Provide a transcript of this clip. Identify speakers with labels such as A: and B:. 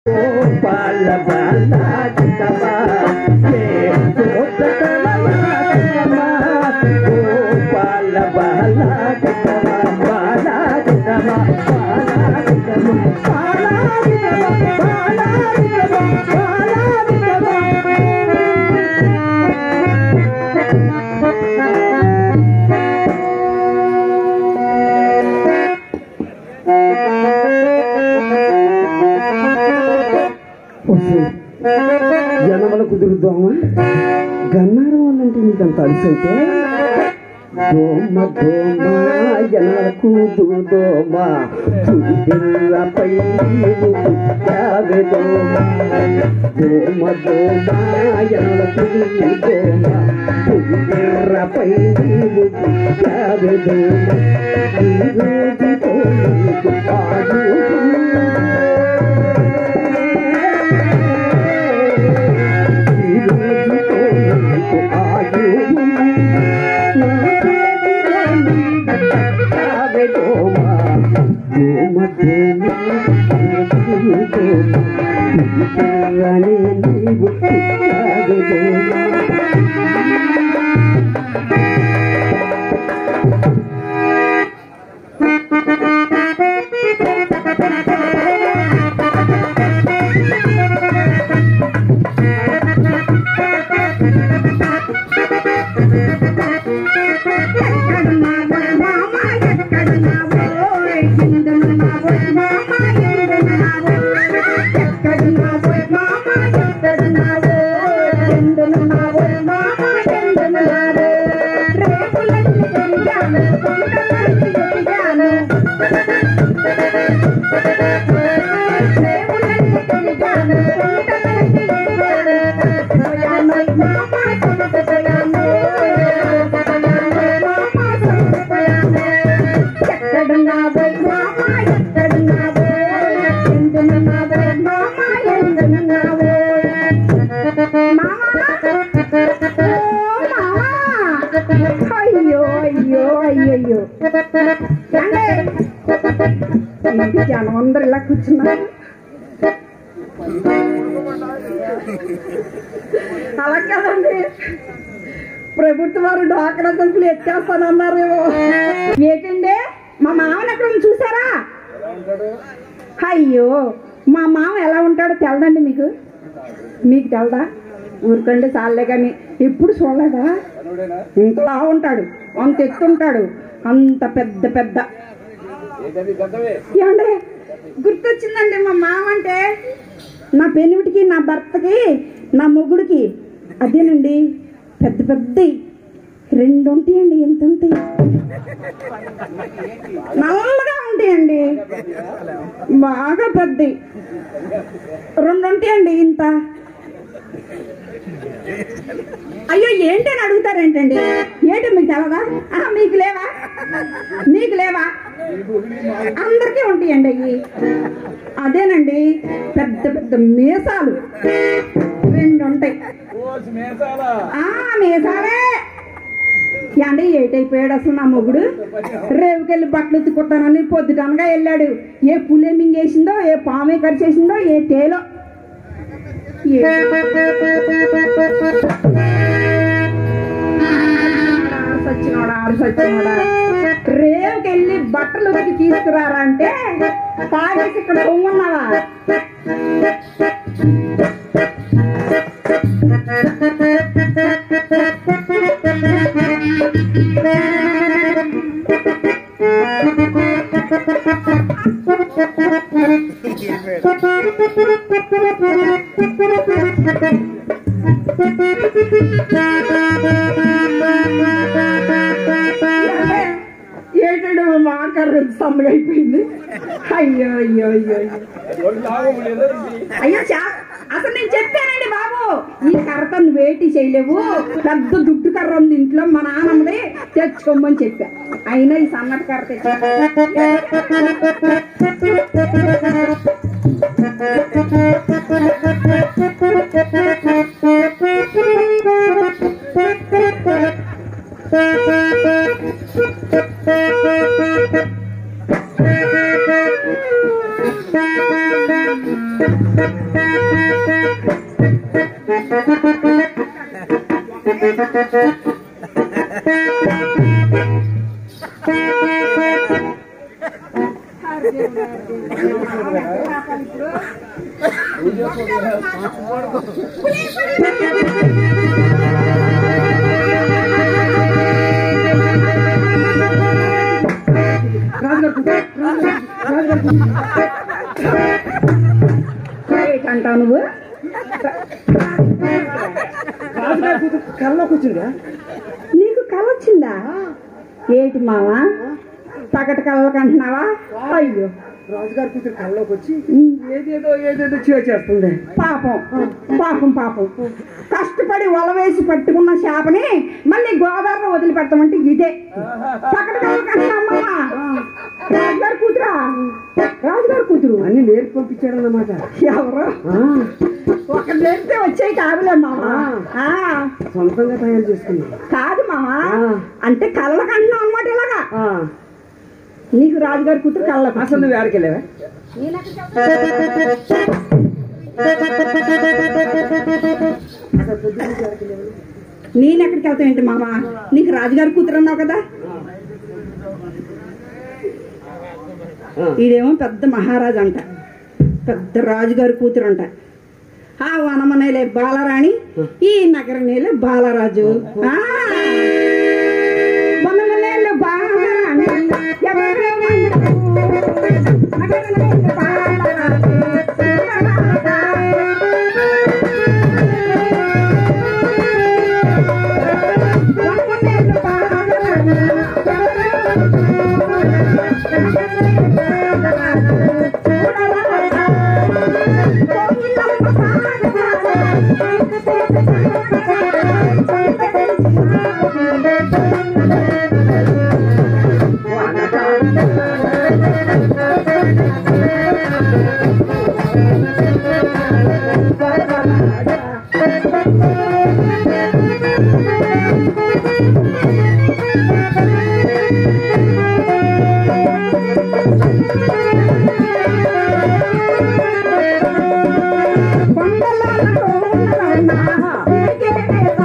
A: బాల బాల చిన్నమా ఏ సోదరమా చిన్నమా ఓ బాల బాల చిన్నమా బాల చిన్నమా బాల చిన్నమా బాల చిన్నమా బాల చిన్నమా బాల జనమల కుదురుద్దామా గన్నారం వాళ్ళంటే నీకు అంత అలసైతే దోమ దోమ జనమల కుదురు దోమ చుడిపిల్లపై యావే దోమ దోమ దోమ జనమల కుదురు దోమ చుడిపిల్లపై యావే దోమ ఈ రోజుతో నీకు ఆడు
B: అయ్యో అయ్యో అయ్యయ్యో ఏంటి జనం అందరు ఇలా కూర్చున్నారు అలా కదండి ప్రభుత్వ వారు డాక్టర్ సంఖ్యలు ఎత్తేస్తానన్నారేమో ఏంటండి మా మామని ఎక్కడ చూసారా అయ్యో మా మామ ఎలా ఉంటాడో తెలదండి మీకు మీకు తెలదా ఊరికండి చాలే కానీ ఎప్పుడు చూడలేదా ఇంతలా ఉంటాడు అంత ఎత్తుంటాడు అంత పెద్ద పెద్ద ఏమండి గుర్తొచ్చిందండి మా మామ అంటే నా పెనిమిటికి నా భర్తకి నా మొగుడికి అదేనండి పెద్ద పెద్ద రెండు ఉంటాయండి ఎంత ఉంటాయి నల్లగా ఉంటాయండి బాగా పెద్ద రెండు ఉంటాయండి ఇంత అయ్యో ఏంటని అడుగుతారేంటండి ఏంటి మీకు తెలదా ఆహా, మీకు లేవా మీకు లేవా అందరికీ ఉంటాయండి అవి అదేనండి పెద్ద పెద్ద మీసాలు రెండు ఉంటాయి ఆ మీసాలే ఏండి ఏటైపోయాడు అసలు నా మొగుడు రేవుకెళ్ళి బట్టలు ఉతుక్కుంటానని పొద్దుటనగా వెళ్ళాడు ఏ పులే మింగేసిందో ఏ పామే కరిచేసిందో ఏ తేలో ఏ- ఆరు సచ్చినోడా ఆరు సచ్చినోడా రేవుకెళ్ళి బట్టలు ఉతికి తీసుకురారా అంటే తాగేసి ఇక్కడ పొంగున్నావా ఏటాడు మాకర్ సమ్మగా అయిపోయింది అయ్యో అయ్యో అయ్యో అయ్యో అయ్యో చా అసలు నేను చెప్పానండి బాబు ఈ కర్రతో వేటి చేయలేవు పెద్ద దుడ్డు కర్ర ఉంది ఇంట్లో మా నాన్నమ్మది తెచ్చుకోమని చెప్పా అయినా ఈ సన్నటి కర్ర తెచ్చా
A: Thank
B: ఏంటంటావు నువ్వు
A: రాజుగారి కూతురు కళ్ళలో కూర్చుందా
B: నీకు కళ వచ్చిందా ఏంటి మావా పకట కళ్ళకి అంటున్నావా అయ్యో
A: రాజుగారి కూతురు కళ్ళలోకి వచ్చి
B: ఉమ్.
A: ఏదేదో ఏదేదో చేస్తుంది
B: పాపం పాపం పాపం కష్టపడి వల వేసి పట్టుకున్న చేపని మళ్ళీ గోదావరిలో వదిలిపెట్టమంటే ఇదే పక్కన కనుకమ్మా రాజుగారి కూతురా రాజుగారి కూతురు
A: అన్ని నేర్పు పంపించాడు అన్నమాట
B: ఎవరు ఒక నేర్తే వచ్చాయి కాదులే మామా ఆ,
A: సొంతంగా తయారు చేసుకున్నాను
B: కాదు మామా
A: ఆ.
B: అంటే కళ్ళకు అంటున్నావు అనమాట ఇలాగా నీకు రాజుగారి కూతురు కళ్ళకు
A: అసలు నువ్వు ఎక్కడికి వెళ్ళావా అసలు పొద్దున్న నుంచి ఎక్కడికి వెళ్ళావు?
B: నేను ఎక్కడికి వెళ్తా ఏంటి మామ నీకు రాజుగారి కూతురు అన్నావు కదా
A: ఆ.
B: ఇదేమో పెద్ద మహారాజు అంట పెద్ద రాజుగారి కూతురు అంట ఆ వనమనేలే బాలరాణి ఈ నగరనేలే బాలరాజు ఆ వనమనేలే బాలరాణి ఎవరెవరు? నగరనేలే బాలరాజు. వనమనేలే కొండల